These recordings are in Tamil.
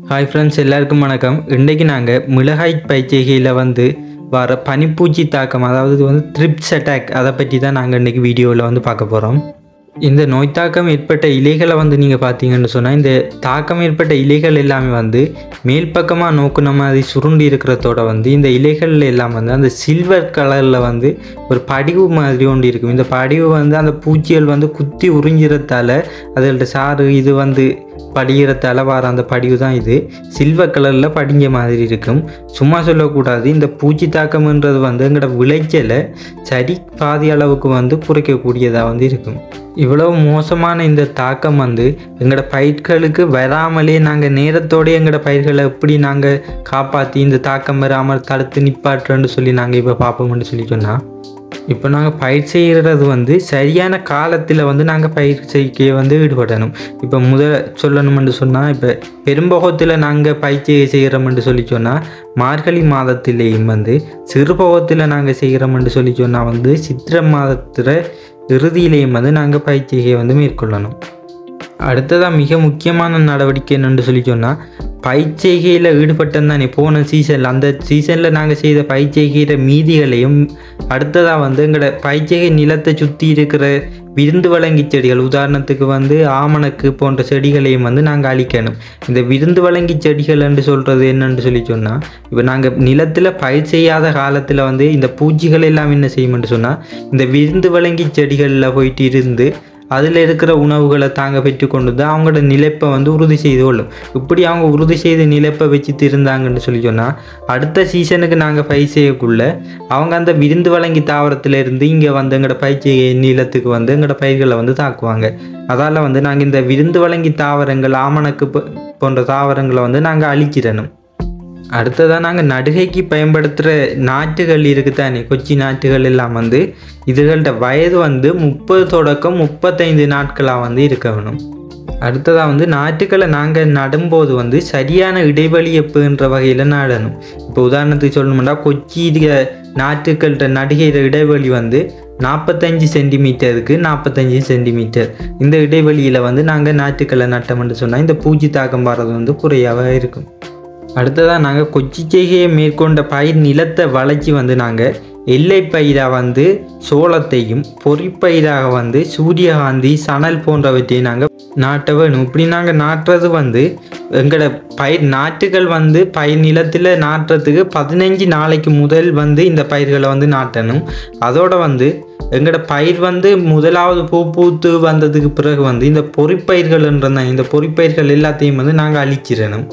ஹாய் ஃப்ரெண்ட்ஸ் எல்லாருக்கும் வணக்கம் இன்றைக்கு நாங்கள் மிளகாய் பயிற்சிகையில் வந்து வர பனிப்பூச்சி தாக்கம் அதாவது இது வந்து த்ரிப்ஸ் அட்டாக் அதை பற்றி தான் நாங்கள் இன்றைக்கி வீடியோவில் வந்து பார்க்க போகிறோம் இந்த நோய் தாக்கம் ஏற்பட்ட இலைகளை வந்து நீங்கள் பார்த்தீங்கன்னு சொன்னால் இந்த தாக்கம் ஏற்பட்ட இலைகள் எல்லாமே வந்து மேல் பக்கமாக நோக்குன மாதிரி சுருண்டி இருக்கிறதோட வந்து இந்த இலைகள் எல்லாம் வந்து அந்த சில்வர் கலரில் வந்து ஒரு படிவு மாதிரி ஒன்று இருக்கும் இந்த படிவு வந்து அந்த பூச்சிகள் வந்து குத்தி உறிஞ்சிறதால அதோட சாறு இது வந்து படிகிறதால வர அந்த படிவு தான் இது சில்வர் கலரில் படிஞ்ச மாதிரி இருக்கும் சும்மா சொல்லக்கூடாது இந்த பூச்சி தாக்கம்ன்றது வந்து எங்களோட விளைச்சலை சரி பாதி அளவுக்கு வந்து குறைக்கக்கூடியதாக வந்து இருக்கும் இவ்வளவு மோசமான இந்த தாக்கம் வந்து எங்களோட பயிர்களுக்கு வராமலே நாங்கள் நேரத்தோட எங்களோட பயிர்களை எப்படி நாங்கள் காப்பாற்றி இந்த தாக்கம் வராமல் தடுத்து நிப்பாட்டுறோன்னு சொல்லி நாங்கள் இப்போ பார்ப்போம்னு சொல்லி சொன்னால் இப்போ நாங்கள் பயிர் செய்கிறது வந்து சரியான காலத்தில் வந்து நாங்கள் பயிர் செய்ய வந்து ஈடுபடணும் இப்போ முதல் சொல்லணும்னு சொன்னால் இப்போ பெரும்பகத்தில் நாங்கள் பயிர் செய்ய செய்கிறோம்னு சொல்லி சொன்னால் மார்கழி மாதத்திலேயும் வந்து சிறுபகத்தில் நாங்கள் செய்கிறோம்னு சொல்லி சொன்னால் வந்து சித்திரை மாதத்தில் இறுதியிலேயும் வந்து நாங்கள் பயிர் செய்கையை வந்து மேற்கொள்ளணும் அடுத்ததாக மிக முக்கியமான நடவடிக்கை என்னென்னு சொல்லி சொன்னால் பயிற்சிகையில் ஈடுபட்டோம் தானே போன சீசனில் அந்த சீசனில் நாங்கள் செய்த பயிற்சிகையிற மீதிகளையும் அடுத்ததாக வந்து எங்களோட பயிற்சிகை நிலத்தை சுற்றி இருக்கிற விருந்து வழங்கி செடிகள் உதாரணத்துக்கு வந்து ஆமணக்கு போன்ற செடிகளையும் வந்து நாங்கள் அழிக்கணும் இந்த விருந்து வழங்கி செடிகள் என்று சொல்கிறது என்னன்னு சொல்லி சொன்னால் இப்போ நாங்கள் நிலத்தில் பயிர் செய்யாத காலத்தில் வந்து இந்த பூச்சிகள் எல்லாம் என்ன செய்யும்னு சொன்னால் இந்த விருந்து வழங்கி செடிகளில் போயிட்டு இருந்து அதில் இருக்கிற உணவுகளை தாங்க பெற்று கொண்டு தான் அவங்களோட நிலைப்பை வந்து உறுதி செய்து கொள்ளும் இப்படி அவங்க உறுதி செய்து நிலைப்பை வச்சுட்டு இருந்தாங்கன்னு சொல்லி சொன்னால் அடுத்த சீசனுக்கு நாங்கள் பயிர் செய்யக்குள்ள அவங்க அந்த விருந்து வழங்கி தாவரத்தில் இருந்து இங்கே வந்து எங்களோட பயிற்சி நிலத்துக்கு வந்து எங்களோட பயிர்களை வந்து தாக்குவாங்க அதால் வந்து நாங்கள் இந்த விருந்து வழங்கி தாவரங்கள் ஆமணக்கு போ- போன்ற தாவரங்களை வந்து நாங்கள் அழிச்சிடணும் அடுத்ததாக நாங்கள் நடுகைக்கு பயன்படுத்துகிற நாற்றுகள் இருக்குதானே கொச்சி நாற்றுகள் எல்லாம் வந்து இதுகளோட வயது வந்து முப்பது தொடக்கம் முப்பத்தைந்து நாட்களாக வந்து இருக்க வேணும் அடுத்ததாக வந்து நாற்றுக்களை நாங்கள் நடும்போது வந்து சரியான இடைவெளி எப்போன்ற வகையில் நடணும் இப்போ உதாரணத்துக்கு சொல்லணும்னா கொச்சி இதுக நாற்றுக்கள்கிட்ட நடுகைற இடைவெளி வந்து நாற்பத்தஞ்சு சென்டிமீட்டருக்கு நாற்பத்தஞ்சு சென்டிமீட்டர் இந்த இடைவெளியில் வந்து நாங்கள் நாற்றுக்களை நட்டோம்னு சொன்னால் இந்த பூச்சி தாக்கம் வர்றது வந்து குறையாகவே இருக்கும் அடுத்ததாக நாங்கள் கொச்சி செய்கையை மேற்கொண்ட பயிர் நிலத்தை வளைச்சி வந்து நாங்கள் எல்லை பயிராக வந்து சோளத்தையும் பொறிப்பயிராக வந்து சூரியகாந்தி சணல் போன்றவற்றை நாங்கள் நாட்ட வேணும் இப்படி நாங்கள் நாட்டுறது வந்து எங்களோட பயிர் நாற்றுகள் வந்து பயிர் நிலத்தில் நாட்டுறதுக்கு பதினஞ்சு நாளைக்கு முதல் வந்து இந்த பயிர்களை வந்து நாட்டணும் அதோட வந்து எங்களோட பயிர் வந்து முதலாவது பூ பூத்து வந்ததுக்கு பிறகு வந்து இந்த பொறிப்பயிர்கள்ன்ற இந்த பொறிப்பயிர்கள் எல்லாத்தையும் வந்து நாங்கள் அழிச்சிடணும்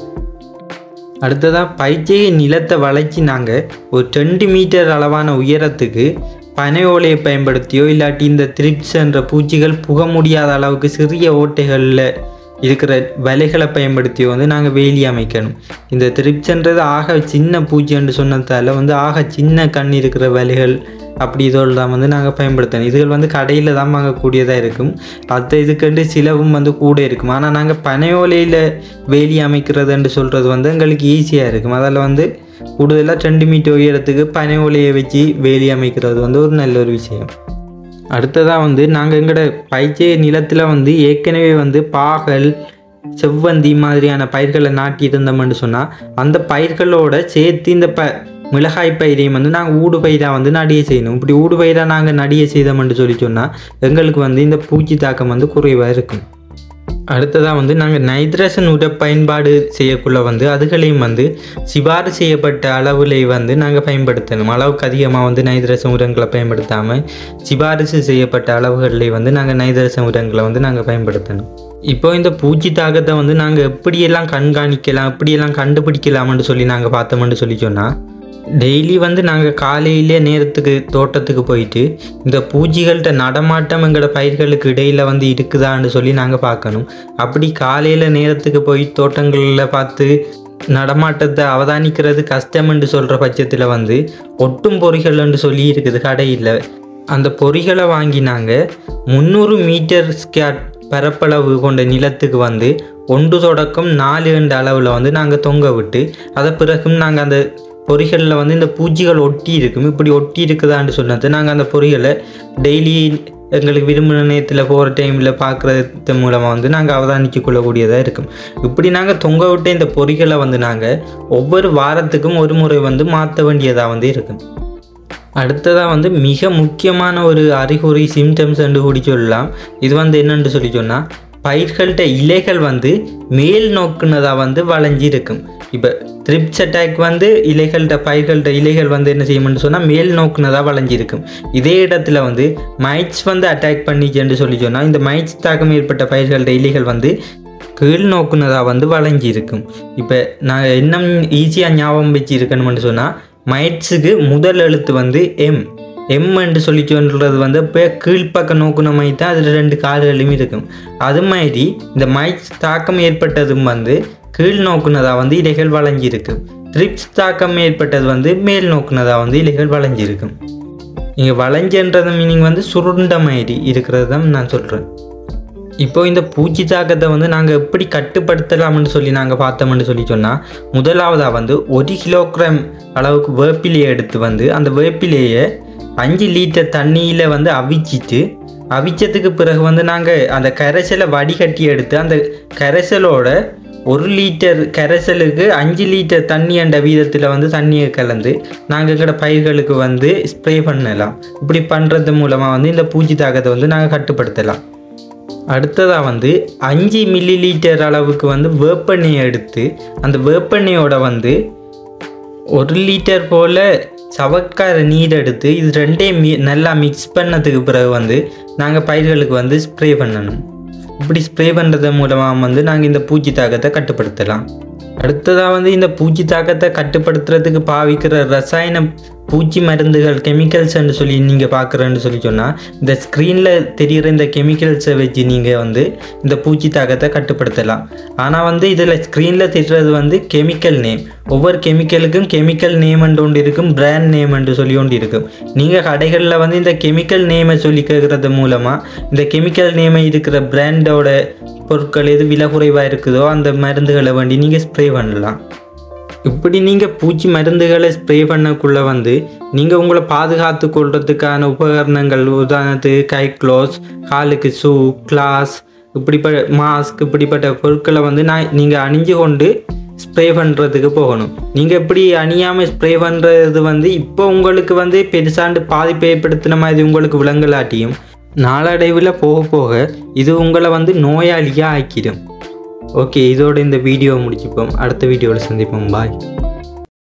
அடுத்ததாக பயிற்சிகை நிலத்தை வளைச்சி நாங்கள் ஒரு ரெண்டு மீட்டர் அளவான உயரத்துக்கு பனை ஓலையை பயன்படுத்தியோ இல்லாட்டி இந்த த்ரிப்ஸ் என்ற பூச்சிகள் புக முடியாத அளவுக்கு சிறிய ஓட்டைகளில் இருக்கிற வலைகளை பயன்படுத்தியோ வந்து நாங்கள் வேலி அமைக்கணும் இந்த த்ரிப்ஸ்ன்றது ஆக சின்ன பூச்சின்னு சொன்னதால் வந்து ஆக சின்ன கண் இருக்கிற வலைகள் அப்படி இதோடு தான் வந்து நாங்கள் பயன்படுத்தணும் இதுகள் வந்து கடையில் தான் வாங்கக்கூடியதாக இருக்கும் அது இதுக்கண்டு சிலவும் வந்து கூட இருக்கும் ஆனால் நாங்கள் பனையோலையில் வேலி அமைக்கிறதுன்னு சொல்கிறது வந்து எங்களுக்கு ஈஸியாக இருக்கும் அதில் வந்து கூடுதலாக ரெண்டு மீட்டர் உயரத்துக்கு பனை ஓலையை வச்சு வேலி அமைக்கிறது வந்து ஒரு நல்ல ஒரு விஷயம் அடுத்ததாக வந்து நாங்கள் எங்களோட பயிற்சி நிலத்தில் வந்து ஏற்கனவே வந்து பாகல் செவ்வந்தி மாதிரியான பயிர்களை நாட்டியிருந்தோம்னு சொன்னால் அந்த பயிர்களோட சேர்த்து இந்த ப மிளகாய் பயிரையும் வந்து நாங்கள் ஊடு பயிராக வந்து நடிகை செய்யணும் இப்படி ஊடு பயிராக நாங்கள் நடிகை செய்தோம்னு சொல்லி சொன்னால் எங்களுக்கு வந்து இந்த பூச்சி தாக்கம் வந்து குறைவாக இருக்கும் அடுத்ததாக வந்து நாங்கள் நைட்ரசன் உர பயன்பாடு செய்யக்குள்ள வந்து அதுகளையும் வந்து சிபாறு செய்யப்பட்ட அளவுல வந்து நாங்கள் பயன்படுத்தணும் அளவுக்கு அதிகமாக வந்து நைட்ரசன் உரங்களை பயன்படுத்தாமல் சிபாரிசு செய்யப்பட்ட அளவுகளில் வந்து நாங்கள் நைட்ரசன் உரங்களை வந்து நாங்கள் பயன்படுத்தணும் இப்போ இந்த பூச்சி தாக்கத்தை வந்து நாங்கள் எப்படியெல்லாம் கண்காணிக்கலாம் எப்படியெல்லாம் கண்டுபிடிக்கலாம்னு சொல்லி நாங்கள் பார்த்தோம்னு சொல்லி சொன்னால் டெய்லி வந்து நாங்கள் காலையிலே நேரத்துக்கு தோட்டத்துக்கு போயிட்டு இந்த பூச்சிகள்கிட்ட நடமாட்டம் எங்களோட பயிர்களுக்கு இடையில் வந்து இருக்குதான்னு சொல்லி நாங்கள் பார்க்கணும் அப்படி காலையில் நேரத்துக்கு போய் தோட்டங்களில் பார்த்து நடமாட்டத்தை அவதானிக்கிறது கஷ்டம்னு சொல்கிற பட்சத்தில் வந்து ஒட்டும் பொறிகள்னு சொல்லி இருக்குது கடையில் அந்த பொறிகளை வாங்கி நாங்கள் முந்நூறு மீட்டர் ஸ்கேட் பரப்பளவு கொண்ட நிலத்துக்கு வந்து ஒன்று தொடக்கம் நாலு என்ற அளவில் வந்து நாங்கள் தொங்க விட்டு அதை பிறகும் நாங்கள் அந்த பொறிகளில் வந்து இந்த பூச்சிகள் ஒட்டி இருக்கும் இப்படி ஒட்டி இருக்குதான்னு சொன்னது நாங்கள் அந்த பொறிகளை டெய்லி எங்களுக்கு விரும்பின நேரத்தில் போகிற டைமில் பார்க்குறது மூலமாக வந்து நாங்கள் அவதானிச்சு கொள்ளக்கூடியதாக இருக்கும் இப்படி நாங்கள் தொங்க விட்ட இந்த பொறிகளை வந்து நாங்கள் ஒவ்வொரு வாரத்துக்கும் ஒரு முறை வந்து மாற்ற வேண்டியதாக வந்து இருக்கும் அடுத்ததாக வந்து மிக முக்கியமான ஒரு அறிகுறி சிம்டம்ஸ் என்று கூடி சொல்லலாம் இது வந்து என்னென்று சொல்லி சொன்னால் பயிர்கள்ட்ட இலைகள் வந்து மேல் நோக்குனதாக வந்து வளைஞ்சி இருக்கும் இப்போ த்ரிப்ஸ் அட்டாக் வந்து இலைகள்கிட்ட பயிர்கள்ட்ட இலைகள் வந்து என்ன செய்யும்னு சொன்னால் மேல் நோக்குனதாக வளைஞ்சிருக்கும் இதே இடத்துல வந்து மைட்ஸ் வந்து அட்டாக் பண்ணிச்சுன்னு சொல்லி சொன்னால் இந்த மைட்ஸ் தாக்கம் ஏற்பட்ட பயிர்கள்ட்ட இலைகள் வந்து கீழ் நோக்குனதாக வந்து வளைஞ்சி இருக்கும் இப்போ நான் இன்னும் ஈஸியாக ஞாபகம் வச்சு இருக்கணும்னு சொன்னால் மைட்ஸுக்கு முதல் எழுத்து வந்து எம் எம் என்று சொல்லி சொல்கிறது வந்து இப்போ கீழ்ப்பக்கம் நோக்குன மை தான் அதில் ரெண்டு கால்களும் இருக்கும் அது மாதிரி இந்த மைட்ஸ் தாக்கம் ஏற்பட்டதும் வந்து கீழ் நோக்குனதாக வந்து இலைகள் வளைஞ்சிருக்கும் த்ரிப்ஸ் தாக்கம் ஏற்பட்டது வந்து மேல் நோக்குனதாக வந்து இலைகள் வளைஞ்சிருக்கும் இங்கே வளைஞ்சன்றது மீனிங் வந்து சுருண்ட மாதிரி இருக்கிறது தான் நான் சொல்கிறேன் இப்போ இந்த பூச்சி தாக்கத்தை வந்து நாங்கள் எப்படி கட்டுப்படுத்தலாம்னு சொல்லி நாங்கள் பார்த்தோம்னு சொல்லி சொன்னால் முதலாவதாக வந்து ஒரு கிலோகிராம் அளவுக்கு வேப்பிலையை எடுத்து வந்து அந்த வேப்பிலையை அஞ்சு லிட்டர் தண்ணியில் வந்து அவிச்சிட்டு அவிச்சதுக்கு பிறகு வந்து நாங்கள் அந்த கரைசலை வடிகட்டி எடுத்து அந்த கரைசலோட ஒரு லிட்டர் கரைசலுக்கு அஞ்சு லிட்டர் தண்ணி என்ற வீதத்தில் வந்து தண்ணியை கலந்து நாங்கள் கிட்ட பயிர்களுக்கு வந்து ஸ்ப்ரே பண்ணலாம் இப்படி பண்ணுறது மூலமாக வந்து இந்த பூச்சி தாக்கத்தை வந்து நாங்கள் கட்டுப்படுத்தலாம் அடுத்ததாக வந்து அஞ்சு மில்லி லிட்டர் அளவுக்கு வந்து வேப்பெண்ணெயை எடுத்து அந்த வேப்பெண்ணெயோட வந்து ஒரு லிட்டர் போல் சவக்கார நீர் எடுத்து இது ரெண்டையும் மி நல்லா மிக்ஸ் பண்ணதுக்கு பிறகு வந்து நாங்கள் பயிர்களுக்கு வந்து ஸ்ப்ரே பண்ணணும் இப்படி ஸ்ப்ரே பண்ணுறது மூலமாக வந்து நாங்கள் இந்த பூச்சி தாக்கத்தை கட்டுப்படுத்தலாம் அடுத்ததாக வந்து இந்த பூச்சி தாக்கத்தை கட்டுப்படுத்துறதுக்கு பாவிக்கிற ரசாயன பூச்சி மருந்துகள் கெமிக்கல்ஸ்ன்னு சொல்லி நீங்கள் பார்க்குறேன்னு சொல்லி சொன்னால் இந்த ஸ்க்ரீனில் தெரிகிற இந்த கெமிக்கல்ஸை வச்சு நீங்கள் வந்து இந்த பூச்சி தாக்கத்தை கட்டுப்படுத்தலாம் ஆனால் வந்து இதில் ஸ்க்ரீனில் தெரிகிறது வந்து கெமிக்கல் நேம் ஒவ்வொரு கெமிக்கலுக்கும் கெமிக்கல் நேம்ன்ட்டு ஒன்று இருக்கும் பிராண்ட் நேம்ன்ட்டு சொல்லி ஒன்று இருக்கும் நீங்கள் கடைகளில் வந்து இந்த கெமிக்கல் நேமை சொல்லி கேட்குறது மூலமாக இந்த கெமிக்கல் நேமை இருக்கிற பிராண்டோட பொருட்கள் எது விலை குறைவாக இருக்குதோ அந்த மருந்துகளை வேண்டி நீங்கள் ஸ்ப்ரே பண்ணலாம் இப்படி நீங்கள் பூச்சி மருந்துகளை ஸ்ப்ரே பண்ணக்குள்ளே வந்து நீங்கள் உங்களை பாதுகாத்து கொள்றதுக்கான உபகரணங்கள் உதாரணத்துக்கு கை க்ளோஸ் காலுக்கு ஷூ கிளாஸ் இப்படிப்பட்ட மாஸ்க் இப்படிப்பட்ட பொருட்களை வந்து நான் நீங்கள் அணிஞ்சு கொண்டு ஸ்ப்ரே பண்ணுறதுக்கு போகணும் நீங்கள் எப்படி அணியாமல் ஸ்ப்ரே பண்ணுறது வந்து இப்போ உங்களுக்கு வந்து பெருசாண்டு பாதிப்பை ஏற்படுத்தின மாதிரி உங்களுக்கு விலங்கலாட்டியும் நாளடைவில் போக போக இது உங்களை வந்து நோயாளியாக ஆக்கிடும் ஓகே இதோட இந்த வீடியோ முடிச்சுப்போம் அடுத்த வீடியோவில் சந்திப்போம் பாய்